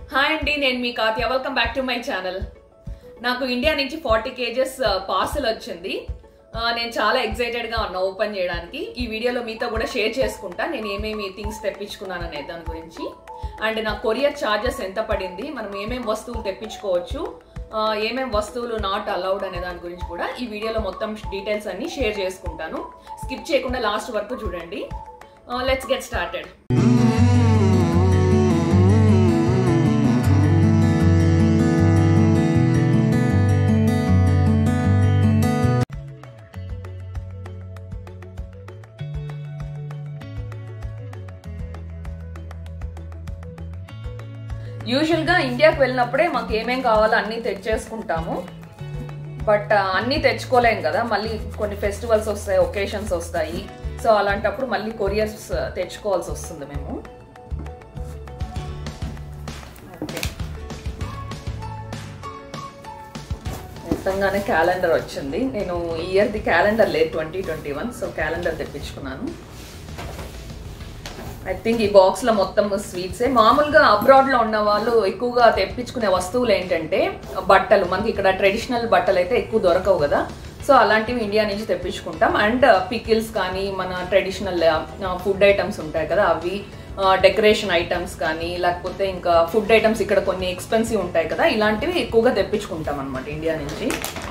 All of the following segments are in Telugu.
హాయ్ అండి నేను మీ Kathya welcome back to my channel నాకు ఇండియా నుంచి ఫార్టీ కేజెస్ పార్సల్ వచ్చింది ఆ, నేను చాలా ఎక్సైటెడ్ గా ఉన్నా ఓపెన్ చేయడానికి ఈ వీడియోలో మీతో కూడా షేర్ చేసుకుంటా నేను ఏమేమి థింగ్స్ తెప్పించుకున్నాను అనే దాని గురించి అండ్ నా కొరియర్ ఛార్జెస్ ఎంత పడింది మనం ఏమేం వస్తువులు తెప్పించుకోవచ్చు ఆ, ఏమేం వస్తువులు నాట్ అలౌడ్ అనే దాని గురించి కూడా ఈ వీడియోలో మొత్తం డీటెయిల్స్ అన్ని షేర్ చేసుకుంటాను స్కిప్ చేయకుండా లాస్ట్ వరకు చూడండి లెట్స్ గెట్ స్టార్టెడ్ యూజువల్గా ఇండియాకి వెళ్ళినప్పుడే మాకు ఏమేం కావాలో అన్నీ తెచ్చేసుకుంటాము బట్ అన్నీ తెచ్చుకోలేం కదా మళ్ళీ కొన్ని ఫెస్టివల్స్ వస్తాయి ఒకేషన్స్ వస్తాయి సో అలాంటప్పుడు మళ్ళీ కొరియర్స్ తెచ్చుకోవాల్సి వస్తుంది మేము ఓకే మొత్తంగానే క్యాలెండర్ వచ్చింది నేను ఈ ఇయర్ది క్యాలెండర్ లేదు twenty twenty one so calendar తెప్పించుకున్నాను ఐ థింక్ ఈ బాక్స్ లో మొత్తం స్వీట్స్ మామూలుగా అబ్రాడ్ లో ఉన్న వాళ్ళు ఎక్కువగా తెప్పించుకునే వస్తువులు ఏంటంటే బట్టలు మనకి ఇక్కడ ట్రెడిషనల్ బట్టలు అయితే ఎక్కువ దొరకవు కదా సో అలాంటివి ఇండియా నుంచి తెప్పించుకుంటాం అండ్ పికిల్స్ కానీ మన ట్రెడిషనల్ ఫుడ్ ఐటమ్స్ ఉంటాయి కదా అవి డెకరేషన్ ఐటమ్స్ కానీ లేకపోతే ఇంకా ఫుడ్ ఐటమ్స్ ఇక్కడ కొన్ని ఎక్స్పెన్సివ్ ఉంటాయి కదా ఇలాంటివి ఎక్కువగా తెప్పించుకుంటాం అనమాట ఇండియా నుంచి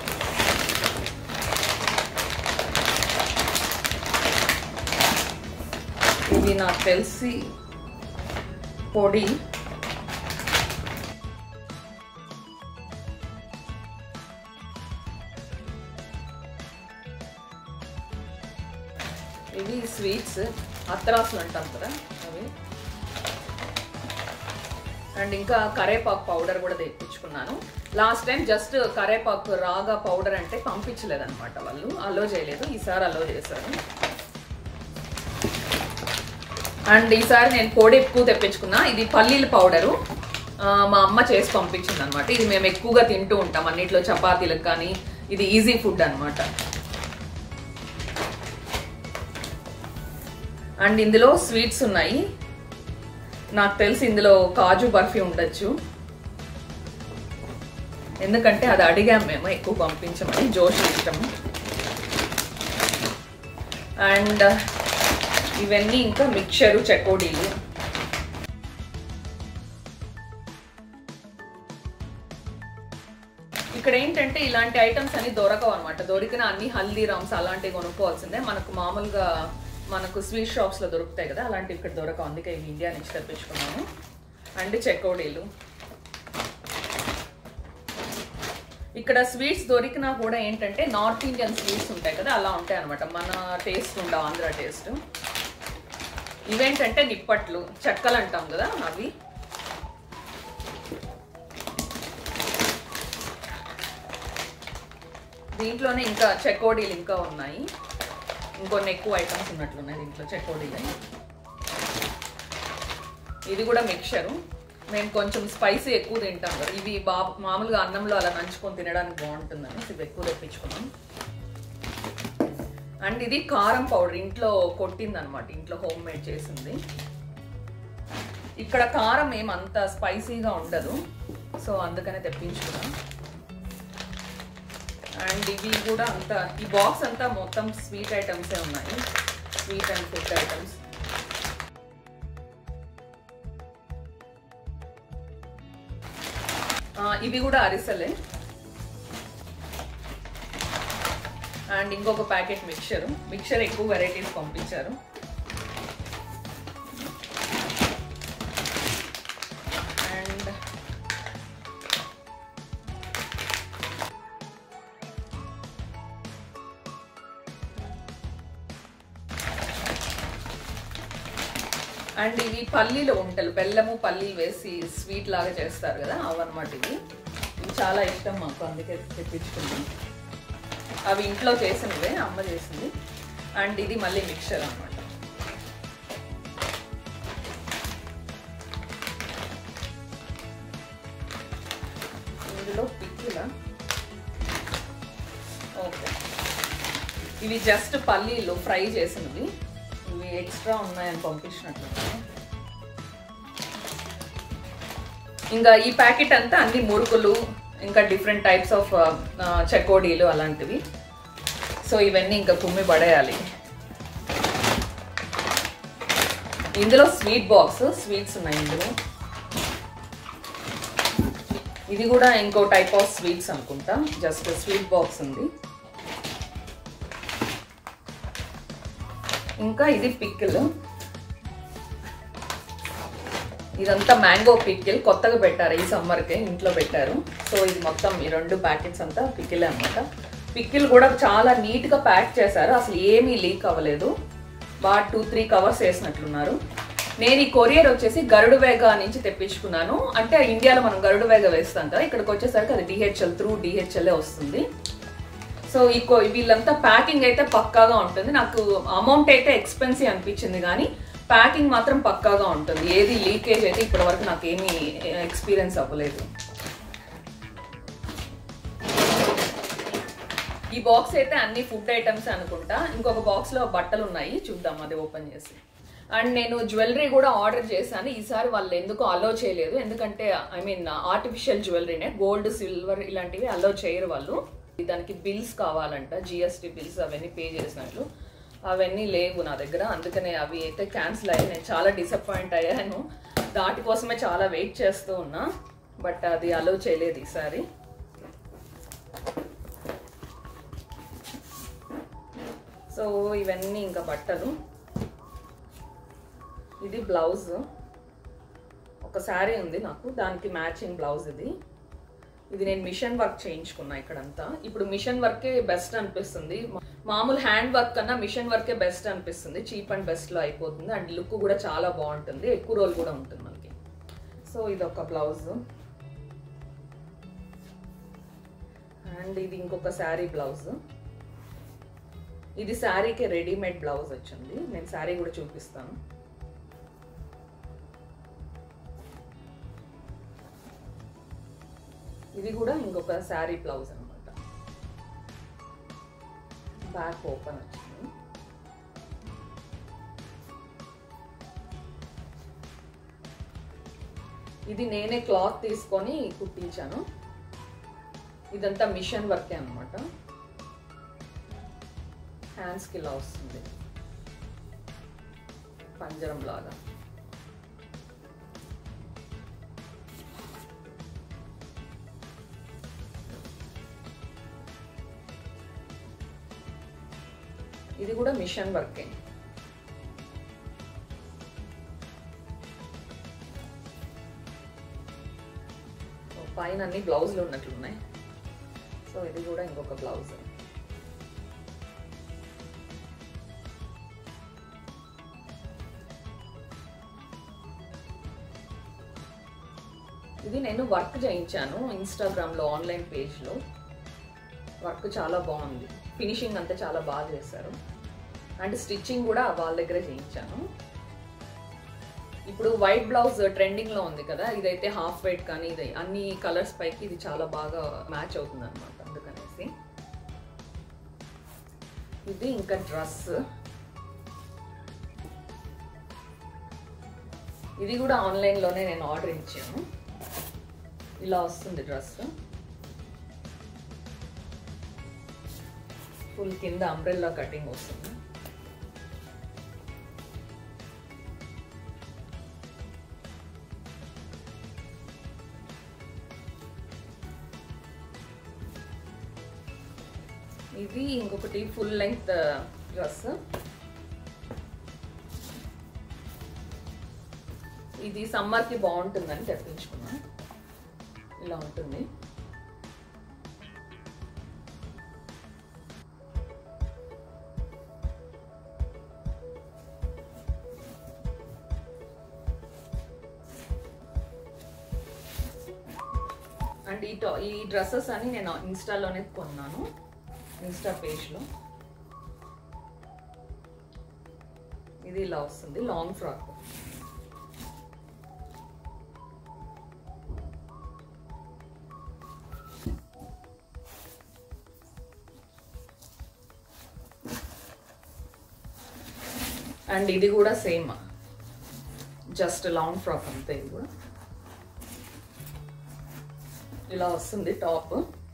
ఇది నాకు తెలిసి పొడి ఇవి స్వీట్స్ అత్తరాసులు అంటాం కదా అవి అండ్ ఇంకా కరేపాకు పౌడర్ కూడా తెప్పించుకున్నాను లాస్ట్ టైం జస్ట్ కరేపాకు రాగా పౌడర్ అంటే పంపించలేదన్నమాట వాళ్ళు అలో చేయలేదు ఈసారి అలో చేశారు అండ్ ఈసారి నేను పొడి ఎక్కువ తెప్పించుకున్నా ఇది పల్లీల పౌడరు ఆ, మా అమ్మ చేసి పంపించింది అనమాట ఇది మేము ఎక్కువగా తింటూ ఉంటాం అన్నిట్లో చపాతీలకు కానీ ఇది ఈజీ ఫుడ్ అనమాట అండ్ ఇందులో స్వీట్స్ ఉన్నాయి నాకు తెలిసి ఇందులో కాజు బర్ఫీ ఉండొచ్చు ఎందుకంటే అది అడిగాం మేము ఎక్కువ పంపించమని జోష్ ఇష్టము అండ్ ఇవన్నీ ఇంకా మిక్చరు చెకోడీలు ఇక్కడ ఏంటంటే ఇలాంటి ఐటమ్స్ అన్ని దొరకవు అనమాట దొరికిన అన్ని హల్దీరామ్స్ అలాంటివి కొనుక్కోవాల్సిందే మనకు మామూలుగా మనకు స్వీట్ షాప్స్లో దొరుకుతాయి కదా అలాంటివి ఇక్కడ దొరకవు అందుకే ఇవి ఇండియా నుంచి తెప్పించుకున్నాము అండ్ చెకోడీలు ఇక్కడ స్వీట్స్ దొరికినా కూడా ఏంటంటే నార్త్ ఇండియన్ స్వీట్స్ ఉంటాయి కదా అలా ఉంటాయి అనమాట మన టేస్ట్ ఉండవు ఆంధ్ర టేస్ట్ ఇవేంటంటే నిప్పట్లు చెక్కలు అంటాం కదా అవి దీంట్లోనే ఇంకా చెకోడీలు ఇంకా ఉన్నాయి ఇంకొన్ని ఎక్కువ ఐటమ్స్ ఉన్నట్లున్నాయి దీంట్లో చెకోడీలు ఇది కూడా మిక్చరు మేము కొంచెం స్పైసీ ఎక్కువ తింటాం కదా ఇవి బా మామూలుగా అన్నంలో అలా నంచుకొని తినడానికి బాగుంటుందని ఇవి ఎక్కువ తెప్పించుకున్నాం అండ్ ఇది కారం పౌడర్ ఇంట్లో కొట్టింది అనమాట ఇంట్లో హోమ్ మేడ్ చేసింది ఇక్కడ కారం ఏం అంత స్పైసీగా ఉండదు సో అందుకనే తెప్పించుకున్నాం అండ్ ఇవి కూడా అంత ఈ బాక్స్ అంతా మొత్తం స్వీట్ ఐటమ్సే ఉన్నాయి స్వీట్ అండ్ ఫుడ్ ఐటమ్స్ ఇవి కూడా అరిసెలే అండ్ ఇంకొక ప్యాకెట్ మిక్చర్ మిక్చర్ ఎక్కువ వెరైటీస్ పంపించారు అండ్ అండ్ ఇవి పల్లీలు ఉంటలు బెల్లము పల్లీలు వేసి స్వీట్ లాగా చేస్తారు కదా అవన్నమాట ఇవి ఇవి చాలా ఇష్టం మాకు అందుకే తెప్పించుకున్నాం అవి ఇంట్లో చేసినవే అమ్మ చేసింది అండ్ ఇది మళ్ళీ మిక్చర్ అనమాట ఇందులో పిక్కుల ఓకే ఇవి జస్ట్ పల్లీలు ఫ్రై చేసినవి ఇవి ఎక్స్ట్రా ఉన్నాయని పంపించినట్లు ఇంకా ఈ ప్యాకెట్ అంతా అన్ని మురుకులు ఇంకా డిఫరెంట్ టైప్స్ ఆఫ్ చెకోడీలు అలాంటివి సో ఇవన్నీ ఇంకా కుమ్మి పడేయాలి ఇందులో స్వీట్ బాక్స్ స్వీట్స్ ఉన్నాయి ఇందులో ఇది కూడా ఇంకో టైప్ ఆఫ్ స్వీట్స్ అనుకుంటా జస్ట్ స్వీట్ బాక్స్ ఉంది ఇంకా ఇది పిక్కిల్ ఇదంతా మ్యాంగో పిక్కిల్ కొత్తగా పెట్టారు ఈ సమ్మర్కి ఇంట్లో పెట్టారు సో ఇది మొత్తం ఈ రెండు ప్యాకెట్స్ అంతా పిక్కిల్ అనమాట పిక్కిల్ కూడా చాలా నీట్గా ప్యాక్ చేశారు అసలు ఏమీ లీక్ అవ్వలేదు బాగా టూ త్రీ కవర్స్ వేసినట్లున్నారు నేను ఈ కొరియర్ వచ్చేసి గరుడు వేగ నుంచి తెప్పించుకున్నాను అంటే ఇండియాలో మనం గరుడు వేగ వేస్తాం కదా ఇక్కడికి వచ్చేసరికి అది డిహెచ్ఎల్ త్రూ డిహెచ్ఎల్ వస్తుంది సో ఈ కొ- వీళ్ళంతా ప్యాకింగ్ అయితే పక్కాగా ఉంటుంది నాకు అమౌంట్ అయితే ఎక్స్పెన్సివ్ అనిపించింది కానీ ప్యాకింగ్ మాత్రం పక్కాగా ఉంటుంది ఏది లీకేజ్ అయితే ఇప్పటి వరకు నాకు ఏమీ ఎక్స్పీరియన్స్ అవ్వలేదు ఈ బాక్స్ అయితే అన్ని ఫుడ్ ఐటమ్స్ అనుకుంటా ఇంకొక బాక్స్ లో బట్టలు ఉన్నాయి చూద్దాం అది ఓపెన్ చేసి అండ్ నేను జ్యువెలరీ కూడా ఆర్డర్ చేశాను ఈసారి వాళ్ళు ఎందుకు అలో చేయలేదు ఎందుకంటే ఐ మీన్ ఆర్టిఫిషియల్ జ్యువెలరీనే గోల్డ్ సిల్వర్ ఇలాంటివి అలో చేయరు వాళ్ళు దానికి బిల్స్ కావాలంట జిఎస్టీ బిల్స్ అవన్నీ పే చేసినట్లు అవన్నీ లేవు నా దగ్గర అందుకనే అవి అయితే క్యాన్సిల్ అయ్యాయి నేను చాలా డిసప్పాయింట్ అయ్యాను దాటి కోసమే చాలా వెయిట్ చేస్తూ ఉన్నా బట్ అది అలో చేయలేదు ఈసారి సో ఇవన్నీ ఇంకా బట్టలు ఇది బ్లౌజ్ ఒక శారీ ఉంది నాకు దానికి మ్యాచింగ్ బ్లౌజ్ ఇది ఇది నేను మిషన్ వర్క్ చేయించుకున్నా ఇక్కడంతా ఇప్పుడు మిషన్ వర్కే బెస్ట్ అనిపిస్తుంది మా- మామూలు హ్యాండ్ వర్క్ కన్నా మిషన్ వర్కే బెస్ట్ అనిపిస్తుంది చీప్ అండ్ బెస్ట్ లో అయిపోతుంది అండ్ లుక్ కూడా చాలా బాగుంటుంది ఎక్కువ రోజులు కూడా ఉంటుంది మనకి సో ఇది ఒక బ్లౌజ్ అండ్ ఇది ఇంకొక శారీ బ్లౌజ్ ఇది శారీకి రెడీమేడ్ బ్లౌజ్ వచ్చింది నేను శారీ కూడా చూపిస్తాను ఇది కూడా ఇంకొక శారీ బ్లౌజ్ అనమాట బ్యాక్ ఓపెన్ వచ్చింది ఇది నేనే క్లాత్ తీసుకొని కుట్టించాను ఇదంతా మిషన్ వర్కే అనమాట హ్యాండ్స్కి ఇలా వస్తుంది పంజరం లాగా ఇది కూడా మిషన్ వర్కే సో పైన అన్ని బ్లౌజులు ఉన్నట్లున్నాయి సో ఇది కూడా ఇంకొక బ్లౌజ్ ఇది నేను వర్క్ చేయించాను ఇన్స్టాగ్రామ్లో ఆన్లైన్ పేజ్లో వర్క్ చాలా బాగుంది ఫినిషింగ్ అంతా చాలా బాగా చేశారు అండ్ స్టిచ్చింగ్ కూడా వాళ్ళ దగ్గరే చేయించాను ఇప్పుడు వైట్ బ్లౌజ్ ట్రెండింగ్ లో ఉంది కదా ఇదైతే హాఫ్ వైట్ కానీ ఇది అన్ని కలర్స్ పైకి ఇది చాలా బాగా మ్యాచ్ అవుతుంది అనమాట అందుకనేసి ఇది ఇంకా డ్రెస్ ఇది కూడా ఆన్లైన్ లోనే నేను ఆర్డర్ ఇచ్చాను ఇలా వస్తుంది డ్రెస్ ఫుల్ కింద అంబ్రెల్లా కటింగ్ వస్తుంది ఇది ఇంకొకటి ఫుల్ లెంగ్త్ డ్రెస్ ఇది సమ్మర్కి బాగుంటుందని తెప్పించుకున్నా ఇలా ఉంటుంది అండ్ ఈ టా ఈ డ్రెస్సెస్ అని నేను ఇన్స్టాలోనే కొన్నాను ఇన్స్టా పేజ్లో ఇది ఇలా వస్తుంది లాంగ్ ఫ్రాక్ అండ్ ఇది కూడా సేమ్ జస్ట్ లాంగ్ ఫ్రాక్ అంతే ఇది కూడా ఇలా వస్తుంది టాప్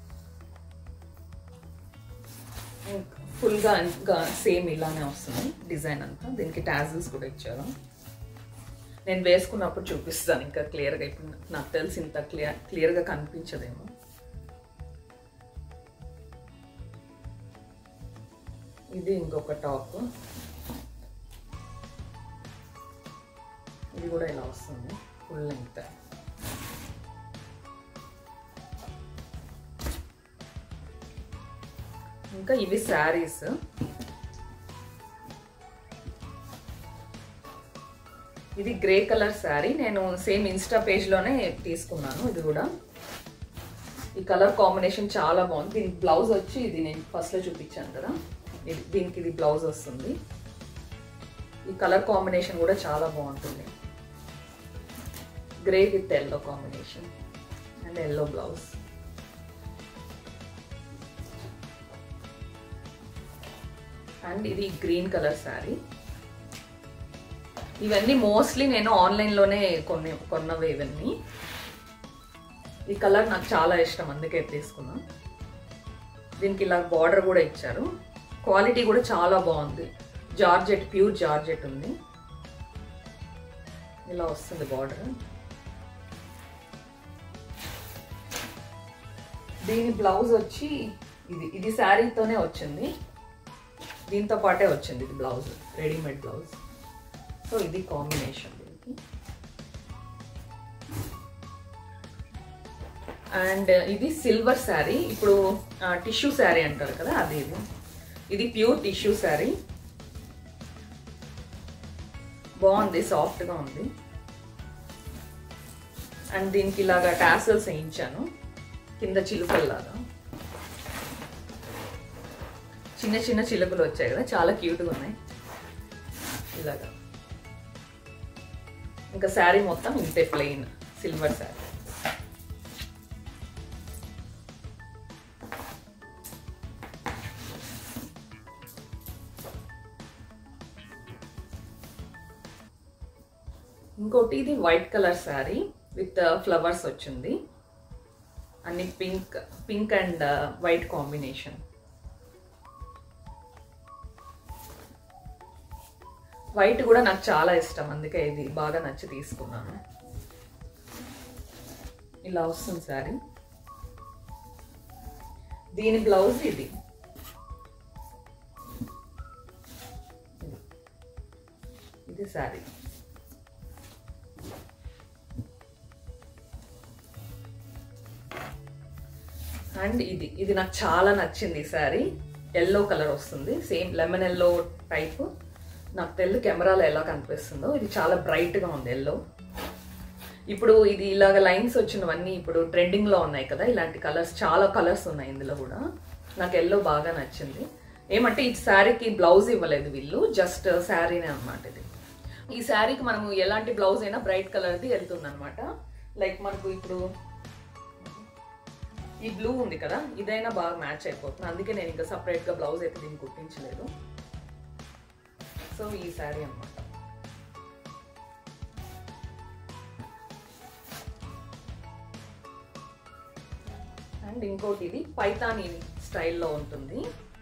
ఫుల్గా ఇంకా సేమ్ ఇలానే వస్తుంది డిజైన్ అంతా దీనికి టాజిల్స్ కూడా ఇచ్చారు నేను వేసుకున్నప్పుడు చూపిస్తాను ఇంకా క్లియర్గా ఇప్పుడు నాకు తెలిసి ఇంత క్లియర్ క్లియర్గా కనిపించదేమో ఇది ఇంకొక టాప్ ఇది కూడా ఇలా వస్తుంది ఫుల్ లెంగ్త్ ఇంకా ఇవి శారీస్ ఇది గ్రే కలర్ శారీ నేను సేమ్ ఇన్స్టా పేజ్లోనే తీసుకున్నాను ఇది కూడా ఈ కలర్ కాంబినేషన్ చాలా బాగుంది దీనికి బ్లౌజ్ వచ్చి ఇది నేను ఫస్ట్లో చూపించాను కదా ఇది దీనికి ఇది బ్లౌజ్ వస్తుంది ఈ కలర్ కాంబినేషన్ కూడా చాలా బాగుంటుంది grey with yellow combination and yellow blouse and ఇది గ్రీన్ కలర్ శారీ ఇవన్నీ మోస్ట్లీ నేను ఆన్లైన్లోనే కొన్ని కొన్నవి ఇవన్నీ ఈ కలర్ నాకు చాలా ఇష్టం అందుకే తీసుకున్నా దీనికి ఇలా బార్డర్ కూడా ఇచ్చారు క్వాలిటీ కూడా చాలా బాగుంది జార్జెట్ ప్యూర్ జార్జెట్ ఉంది ఇలా వస్తుంది బార్డర్ దీని బ్లౌజ్ వచ్చి ఇది ఇది శారీతోనే వచ్చింది దీంతో పాటే వచ్చింది ఇది బ్లౌజ్ రెడీమేడ్ బ్లౌజ్ సో ఇది కాంబినేషన్ దీనికి అండ్ ఇది సిల్వర్ శారీ ఇప్పుడు టిష్యూ శారీ అంటారు కదా అది ఇది ఇది ప్యూర్ టిష్యూ శారీ బాగుంది సాఫ్ట్గా ఉంది అండ్ దీనికి ఇలాగా టాసల్స్ వేయించాను కింద చిలుకల్లాగా చిన్న చిన్న చిలుకలు వచ్చాయి కదా చాలా క్యూట్గా ఉన్నాయి ఇలాగా ఇంకా శారీ మొత్తం ఇంతే ప్లెయిన్ సిల్వర్ శారీ ఇంకోటి ఇది white colour sari with flowers వచ్చింది అన్ని pink pink and white combination white కూడా నాకు చాలా ఇష్టం అందుకే ఇది బాగా నచ్చి తీసుకున్నాను ఇలా వస్తుంది శారీ దీని బ్లౌజ్ ఇది ఇది శారీ అండ్ ఇది ఇది నాకు చాలా నచ్చింది ఈ శారీ ఎల్లో కలర్ వస్తుంది సేమ్ లెమన్ ఎల్లో టైప్ నాకు తెల్లు కెమెరాలో ఎలా కనిపిస్తుందో ఇది చాలా బ్రైట్గా ఉంది ఎల్లో ఇప్పుడు ఇది ఇలాగ లైన్స్ వచ్చినవన్నీ ఇప్పుడు ట్రెండింగ్లో ఉన్నాయి కదా ఇలాంటి కలర్స్ చాలా కలర్స్ ఉన్నాయి ఇందులో కూడా నాకు ఎల్లో బాగా నచ్చింది ఏమంటే ఈ శారీకి బ్లౌజ్ ఇవ్వలేదు వీళ్ళు జస్ట్ శారీనే అనమాట ఇది ఈ శారీకి మనము ఎలాంటి బ్లౌజ్ అయినా బ్రైట్ కలర్ది వెళ్తుంది అనమాట లైక్ మనకు ఇప్పుడు ఈ బ్లూ ఉంది కదా ఇదైనా బాగా మ్యాచ్ అయిపోతుంది అందుకే నేను ఇంకా సపరేట్గా బ్లౌజ్ అయితే దీన్ని కుట్టించలేదు సో ఈ శారీ అనమాట అండ్ ఇంకోటి ఇది పైతానీ స్టైల్లో ఉంటుంది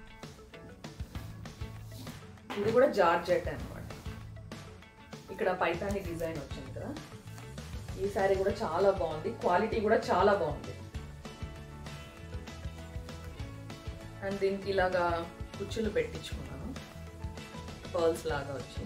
ఇది కూడా జార్జెట్ అనమాట ఇక్కడ పైతానీ డిజైన్ వచ్చింది కదా ఈ శారీ కూడా చాలా బాగుంది క్వాలిటీ కూడా చాలా బాగుంది అండ్ దీనికి ఇలాగా కుచ్చులు పెట్టించుకున్నాను పర్ల్స్ లాగా వచ్చి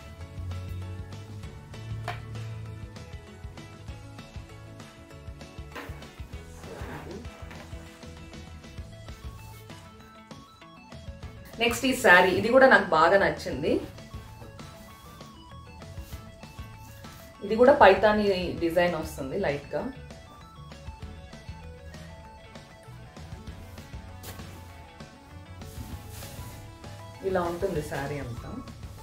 నెక్స్ట్ ఈ శారీ ఇది కూడా నాకు బాగా నచ్చింది ఇది కూడా పైతాని డిజైన్ వస్తుంది లైట్గా ఇలా ఉంటుంది శారీ అంతా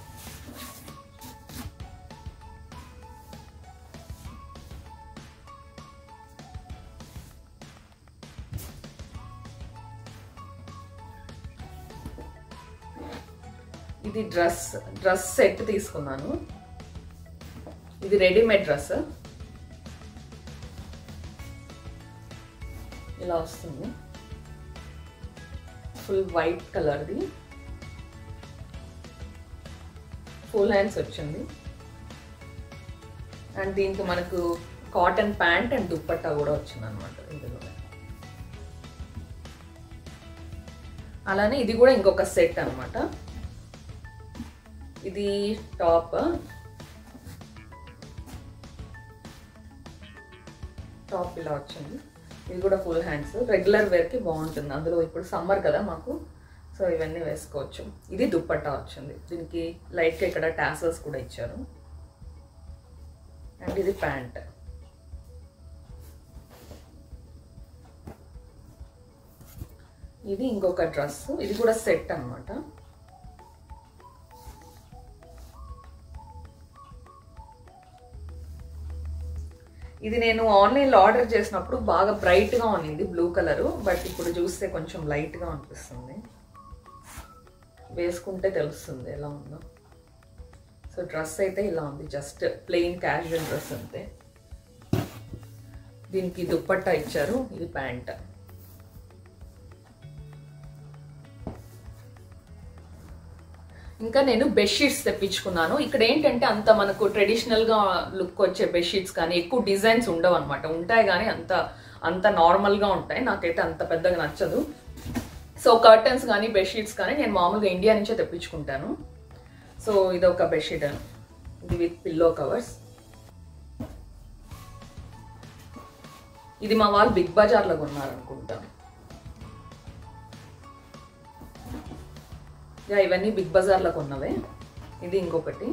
ఇది డ్రెస్ డ్రెస్ సెట్ తీసుకున్నాను ఇది రెడీమేడ్ డ్రెస్ ఇలా వస్తుంది ఫుల్ వైట్ కలర్ది ఫుల్ హ్యాండ్స్ వచ్చింది అండ్ దీనికి మనకు కాటన్ ప్యాంట్ అండ్ దుప్పట్టా కూడా వచ్చింది అనమాట ఇందులో అలానే ఇది కూడా ఇంకొక సెట్ అనమాట ఇది టాప్ టాప్ ఇలా వచ్చింది ఇది కూడా ఫుల్ హ్యాండ్స్ రెగ్యులర్ వేర్కి బాగుంటుంది అందులో ఇప్పుడు సమ్మర్ కదా మాకు సో ఇవన్నీ వేసుకోవచ్చు ఇది దుప్పట్టా వచ్చింది దీనికి లైట్గా ఇక్కడ టాసల్స్ కూడా ఇచ్చారు అండ్ ఇది ప్యాంట్ ఇది ఇంకొక డ్రెస్ ఇది కూడా సెట్ అనమాట ఇది నేను ఆన్లైన్లో ఆర్డర్ చేసినప్పుడు బాగా బ్రైట్గా ఉన్నింది బ్లూ కలరు బట్ ఇప్పుడు చూస్తే కొంచెం లైట్గా అనిపిస్తుంది వేసుకుంటే తెలుస్తుంది ఎలా ఉందో సో డ్రెస్ అయితే ఇలా ఉంది జస్ట్ ప్లెయిన్ క్యాజువల్ డ్రెస్ అంతే దీనికి దుప్పట్టా ఇచ్చారు ఇది ప్యాంట్ ఇంకా నేను బెడ్షీట్స్ తెప్పించుకున్నాను ఇక్కడ ఏంటంటే అంత మనకు ట్రెడిషనల్గా లుక్ వచ్చే బెడ్షీట్స్ కానీ ఎక్కువ డిజైన్స్ ఉండవు అనమాట ఉంటాయి కానీ అంత అంత నార్మల్గా ఉంటాయి నాకైతే అంత పెద్దగా నచ్చదు సో కర్టన్స్ కానీ బెడ్షీట్స్ కానీ నేను మామూలుగా ఇండియా నుంచే తెప్పించుకుంటాను సో ఇది ఒక బెడ్షీట్ ఇది విత్ పిల్లో కవర్స్ ఇది మా వాళ్ళు బిగ్ బజార్లో కొన్నారనుకుంటాను యా ఇవన్నీ బిగ్ బజార్లో కొన్నవే ఇది ఇంకొకటి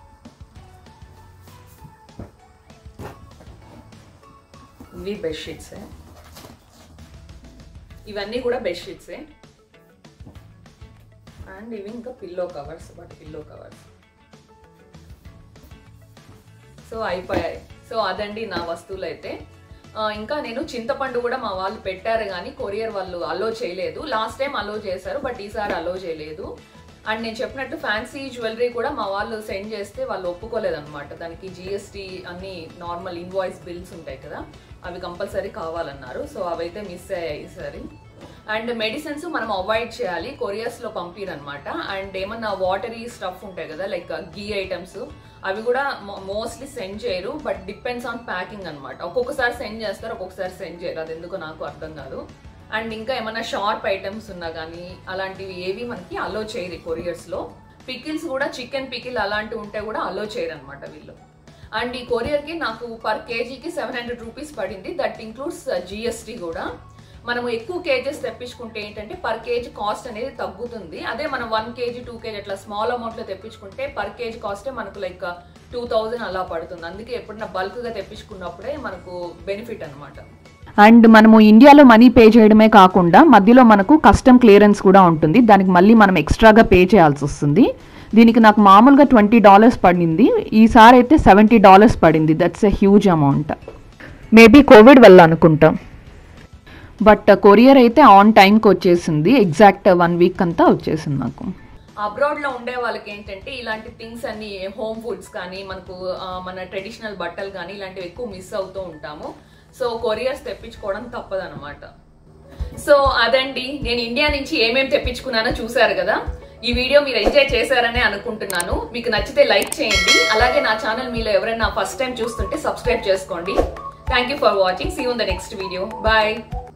ఇవి బెడ్షీట్సే ఇవన్నీ కూడా బెడ్షీట్సే అండ్ ఇవి ఇంకా pillow covers but pillow covers so అయిపోయాయి సో అదండి నా వస్తువులు అయితే ఆ, ఇంకా నేను చింతపండు కూడా మా వాళ్ళు పెట్టారు కానీ కొరియర్ వాళ్ళు అలో చేయలేదు లాస్ట్ టైం అలో చేశారు బట్ ఈసారి అలో చేయలేదు అండ్ నేను చెప్పినట్టు ఫ్యాన్సీ జ్యువెలరీ కూడా మా వాళ్ళు సెండ్ చేస్తే వాళ్ళు ఒప్పుకోలేదు అనమాట దానికి జిఎస్టీ అన్ని నార్మల్ ఇన్వాయిస్ బిల్స్ ఉంటాయి కదా అవి కంపల్సరీ కావాలన్నారు సో అవైతే మిస్ అయ్యాయి ఈసారి అండ్ మెడిసిన్స్ మనం అవాయిడ్ చేయాలి కొరియర్స్ లో పంపిరనమాట అండ్ ఏమన్నా వాటరీ స్టఫ్ ఉంటాయి కదా లైక్ గీ ఐటమ్స్ అవి కూడా మోస్ట్లీ సెండ్ చేయరు బట్ డిపెండ్స్ ఆన్ ప్యాకింగ్ అన్నమాట ఒక్కొక్కసారి సెండ్ చేస్తారు ఒక్కొక్కసారి సెండ్ చేయరు అది ఎందుకో నాకు అర్థం కాదు అండ్ ఇంకా ఏమైనా షార్ప్ ఐటమ్స్ ఉన్నా కానీ అలాంటివి ఏవి మనకి అలో చేయరు కొరియర్స్ లో పికిల్స్ కూడా చికెన్ పికిల్ అలాంటివి ఉంటే కూడా అలో చేయరు అనమాట వీళ్ళు అండ్ ఈ కొరియర్ కి నాకు పర్ కేజీకి సెవెన్ హండ్రెడ్ రూపీస్ పడింది దట్ ఇంక్లూడ్స్ జిఎస్టీ కూడా మనము ఎక్కువ కేజెస్ తెప్పించుకుంటే ఏంటంటే పర్ కేజీ కాస్ట్ అనేది తగ్గుతుంది అదే మనం వన్ కేజీ టూ కేజీ అట్లా స్మాల్ అమౌంట్ లో తెప్పించుకుంటే పర్ కేజీ కాస్టే మనకు లైక్ టూ థౌజండ్ అలా పడుతుంది అందుకే ఎప్పుడైనా బల్క్ గా తెప్పించుకున్నప్పుడే మనకు బెనిఫిట్ అన్నమాట అండ్ మనము ఇండియాలో మనీ పే చేయడమే కాకుండా మధ్యలో మనకు కస్టమ్ క్లియరెన్స్ కూడా ఉంటుంది దానికి మళ్ళీ మనం ఎక్స్ట్రాగా పే చేయాల్సి వస్తుంది దీనికి నాకు మామూలుగా ట్వంటీ డాలర్స్ పడింది ఈసారి అయితే సెవెంటీ డాలర్స్ పడింది that's a huge amount maybe COVID వల్ల అనుకుంటాం బట్ కొరియర్ అయితే ఆన్ టైంకి వచ్చేసింది ఎగ్జాక్ట్ వన్ వీక్ అంతా వచ్చేసింది నాకు అబ్రాడ్ లో ఉండే వాళ్ళకి ఏంటంటే ఇలాంటి థింగ్స్ అన్ని హోమ్ ఫుడ్స్ కానీ మనకు ఆ, మన ట్రెడిషనల్ బట్టలు కానీ ఇలాంటివి ఎక్కువ మిస్ అవుతూ ఉంటాము సో కొరియర్స్ తెప్పించుకోవడం తప్పదన్నమాట సో అదండి నేను ఇండియా నుంచి ఏమేమి తెప్పించుకున్నానో చూసారు కదా ఈ వీడియో మీరు ఎంజాయ్ చేశారనే అనుకుంటున్నాను మీకు నచ్చితే లైక్ చేయండి అలాగే నా ఛానల్ మీలో ఎవరైనా ఫస్ట్ టైం చూస్తుంటే సబ్స్క్రైబ్ చేసుకోండి thank you for watching see in the next video bye